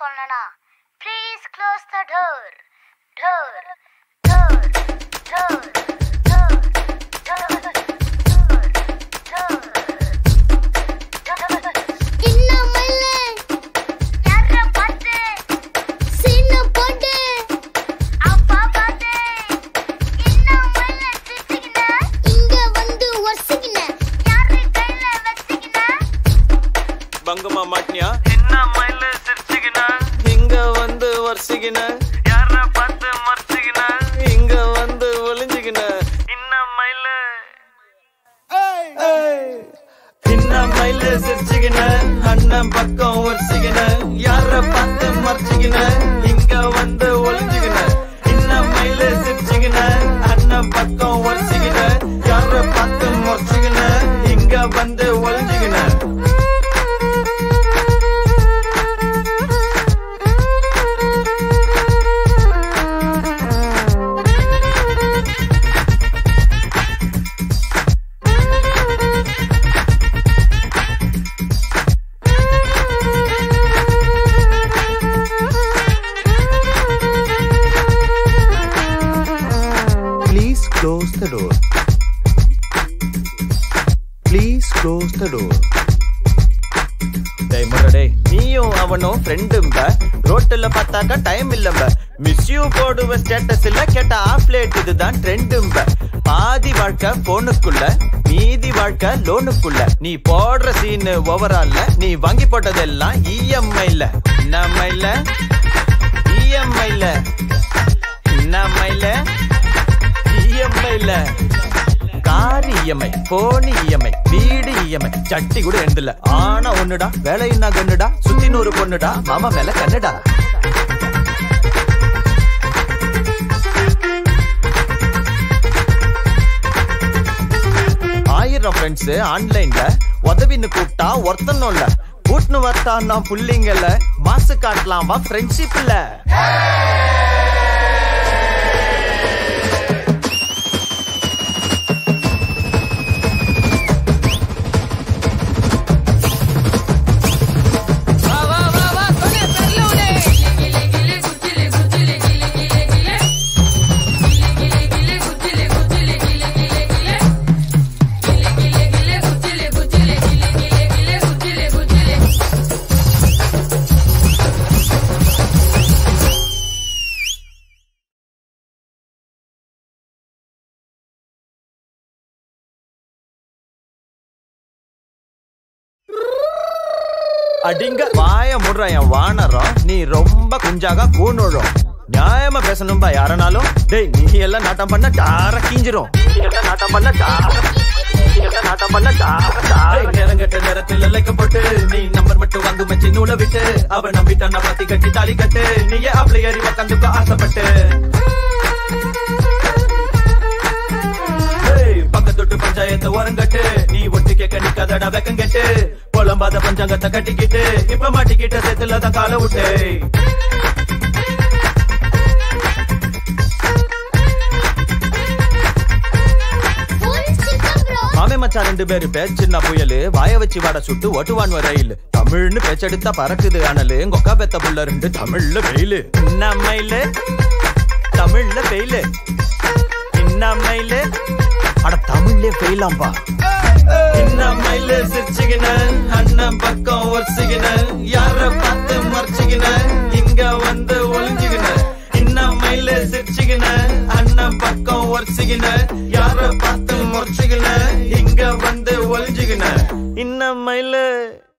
சொல்லணும்னா please close the door door door door door பங்கமா மாட்டியா என்ன மயில சிரிச்சுக்கின இங்க வந்து வரிசைக்கின யார பார்த்து மறைச்சுக்கின இங்க வந்து ஒளிஞ்சுக்கின என்ன மயில சின்ன மயில சிரிச்சுக்கின அண்ணன் பக்கம் வரிசைக்கின யார பார்த்து மறைச்சுக்கின இங்க வந்து ஒளிஞ்சுக்கின சின்ன மயில சிரிச்சுக்கின அண்ணன் பக்கம் வரிசைக்கின யார பார்த்து மறைச்சுக்கின இங்க வந்து ஒளிஞ்சுக்கின Please close the door. Please close the door. டேய் முரடே நீயும் அவனும் ஃப்ரெண்டும்ப ரோட்டுல பார்த்தாக்கா டைம் இல்லம்ப மிஸ் யூ போடுவ ஸ்டேட்டஸ் இல்ல கேட்ட ஆஃப் லேட் இதுதான் ட்ரெண்டும்ப பாதி வாழ்க்கை போனுக்குள்ள மீதி வாழ்க்கை லோனுக்குள்ள நீ போடுற சீனு ஓவரால்ல நீ வாங்கி போட்டதெல்லாம் இஎம்ஐல நம்மைல இஎம்ஐல நம்மைல இஎம்ஐல கார் இஎம்ஐ போன் இஎம்ஐ வீடு இஎம்ஐ சட்டி கூட எழுந்தல ஆனா ஒண்ணுடா வேலையின்னா கண்ணுடா சுத்தி நூறு பொண்ணுடா மாமா மேல கண்ணுடா ஆயிரம் ஃப்ரெண்ட்ஸ் ஆன்லைன்ல உதவின்னு கூப்பிட்டா ஒருத்தனும் இல்ல கூட்டுன்னு வரத்தான் நான் புள்ளிங்கல மாசு காட்டலாம் வா ஃப்ரெண்ட்ஷிப் இல்ல அடிங்க வாய முடுற என் வானரம் நீ ரொம்ப குஞ்சாக கூணுழும் நியாயமா பேசணும்பா யாரனாலும் டேய் நீ எல்லாம் நாட்டம் பண்ண டார கீஞ்சிரும் நீ எல்லாம் நாட்டம் பண்ண டார நீ எல்லாம் நாட்டம் பண்ண டார டார நேரங்கட்ட நேரத்தில் லைக்கப்பட்டு நீ நம்பர் மட்டும் வாங்கு மச்சி நூலை விட்டு அவ நம்பிட்டான் பத்தி கட்டி தாலி கட்டு நீயே அவளை ஏறி உக்காந்துக்க ஆசைப்பட்டு ஏய், பக்கத்தொட்டு பஞ்சாயத்து ஓரங்கட்டு நீ ஒட்டு கேட்க நிக்காதடா வெக்கங்கட்டு புலம்பாத பஞ்சாங்கத்தை கட்டிக்கிட்டு இப்ப மாட்டிக்கிட்ட சேத்துல தான் கால விட்டு மாமே மச்சான் ரெண்டு பேரு பேர் சின்ன புயலு வாய வச்சு வாட சுட்டு ஓட்டுவான் ரயில் தமிழ்னு பேச்செடுத்தா பறக்குது அனலு கொக்கா பெத்த புள்ள ரெண்டு தமிழ்ல வெயிலு நம்மையில தமிழ்ல வெயிலு இன்னமையில அட தமிழ்லே ஃபெயிலாம்பா இன்னமையில சிரிச்சுக்கின அண்ணன் பக்கம் ஒரிச்சுக்கின யார பார்த்து மறைச்சுக்கின இங்க வந்து ஒளிஞ்சுக்கின இன்னமையில சிரிச்சுக்கின அண்ணன் பக்கம் ஒரிச்சுக்கின யார பார்த்து முறைச்சுக்கின இங்க வந்து ஒளிஞ்சுக்கின இன்னமையில